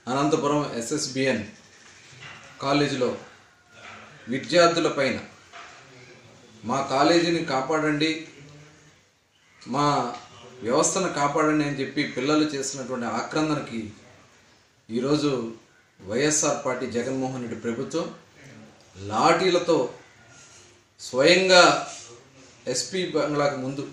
Anantapuram SSBN కాలేజీలో విద్యార్థుల పైన మా కాలేజీని కాపాడండి మా వ్యవస్థను కాపాడండి అని చెప్పి పిల్లలు చేసినటువంటి ఆక్రందనకి ఈరోజు వైఎస్ఆర్ పార్టీ జగన్మోహన్ రెడ్డి ప్రభుత్వం లాఠీలతో స్వయంగా ఎస్పీ బంగ్లాకు ముందు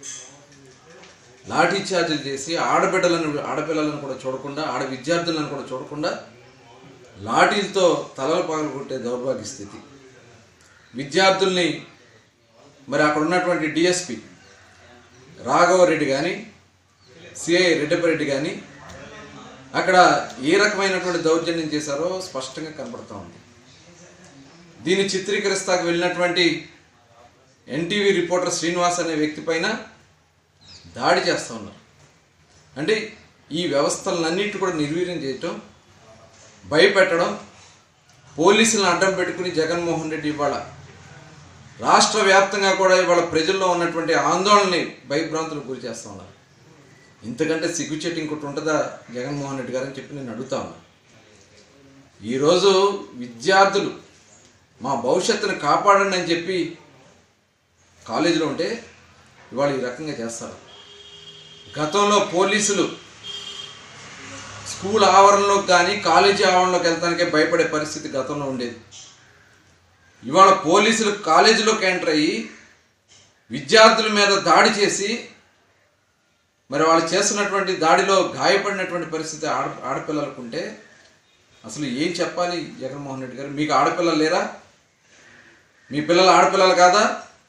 లాఠీ చార్జీలు చేసి ఆడబిడ్డలను ఆడపిల్లలను కూడా చూడకుండా ఆడ విద్యార్థులను కూడా చూడకుండా లాఠీలతో తలలు పగలు కొట్టే దౌర్భాగ్య స్థితి విద్యార్థుల్ని మరి అక్కడ ఉన్నటువంటి డిఎస్పి రాఘవరెడ్డి కానీ సిఐ రెడ్డిపరెడ్డి కానీ అక్కడ ఏ రకమైనటువంటి దౌర్జన్యం చేశారో స్పష్టంగా కనబడుతూ ఉంది దీన్ని చిత్రీకరిస్తాకు వెళ్ళినటువంటి ఎన్టీవీ రిపోర్టర్ శ్రీనివాస్ అనే వ్యక్తి పైన దాడి చేస్తూ ఉన్నారు అంటే ఈ వ్యవస్థలన్నింటి కూడా నిర్వీర్యం చేయటం భయపెట్టడం పోలీసులను అడ్డం పెట్టుకుని జగన్మోహన్ రెడ్డి ఇవాళ రాష్ట్ర వ్యాప్తంగా కూడా ఇవాళ ప్రజల్లో ఉన్నటువంటి ఆందోళనని భయభ్రాంతులకు గురి చేస్తూ ఉన్నారు ఇంతకంటే సిగ్గుచెట్టు ఇంకోటి ఉంటుందా జగన్మోహన్ రెడ్డి గారు అని చెప్పి నేను అడుగుతా ఉన్నాను ఈరోజు విద్యార్థులు మా భవిష్యత్తును కాపాడండి అని చెప్పి కాలేజీలో ఉంటే ఇవాళ ఈ రకంగా చేస్తారు గతంలో పోలీసులు స్కూల్ ఆవరణలోకి కానీ కాలేజీ ఆవరణలోకి వెళ్తానికే భయపడే పరిస్థితి గతంలో ఉండేది ఇవాళ పోలీసులు కాలేజీలోకి ఎంటర్ అయ్యి విద్యార్థుల మీద దాడి చేసి మరి వాళ్ళు చేస్తున్నటువంటి దాడిలో గాయపడినటువంటి పరిస్థితి ఆడ ఆడపిల్లలకు ఉంటే అసలు ఏం చెప్పాలి జగన్మోహన్ రెడ్డి గారు మీకు ఆడపిల్లలు లేరా మీ పిల్లలు ఆడపిల్లలు కాదా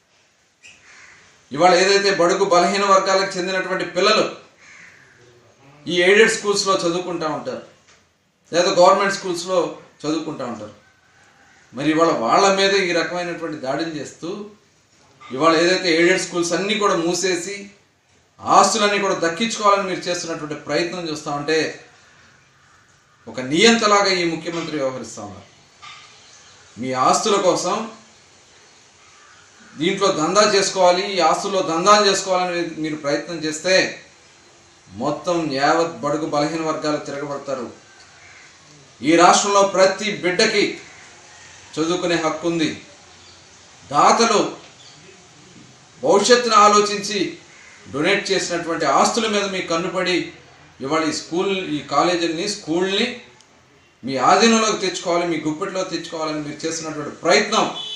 ఇవాళ ఏదైతే బడుగు బలహీన వర్గాలకు చెందినటువంటి పిల్లలు ఈ ఎయిడెడ్ స్కూల్స్లో చదువుకుంటూ ఉంటారు లేదా గవర్నమెంట్ స్కూల్స్లో చదువుకుంటూ ఉంటారు మరి ఇవాళ వాళ్ళ మీద ఈ రకమైనటువంటి దాడులు చేస్తూ ఇవాళ ఏదైతే ఎయిడెడ్ స్కూల్స్ అన్నీ కూడా మూసేసి ఆస్తులన్నీ కూడా దక్కించుకోవాలని మీరు చేస్తున్నటువంటి ప్రయత్నం చూస్తూ ఉంటే ఒక నియంతలాగా ఈ ముఖ్యమంత్రి వ్యవహరిస్తూ ఉన్నారు మీ ఆస్తుల కోసం దీంట్లో దందా చేసుకోవాలి ఈ ఆస్తుల్లో దందాలు చేసుకోవాలని మీరు ప్రయత్నం చేస్తే మొత్తం యావత్ బడుగు బలహీన వర్గాలు తిరగబడతారు ఈ రాష్ట్రంలో ప్రతి బిడ్డకి చదువుకునే హక్కు ఉంది దాతలు భవిష్యత్తును ఆలోచించి డొనేట్ చేసినటువంటి ఆస్తుల మీద మీ కన్నుపడి ఇవాళ ఈ స్కూల్ ఈ కాలేజీని స్కూల్ని మీ ఆధీనంలోకి తెచ్చుకోవాలి మీ గుప్పెట్లో తెచ్చుకోవాలని మీరు చేస్తున్నటువంటి ప్రయత్నం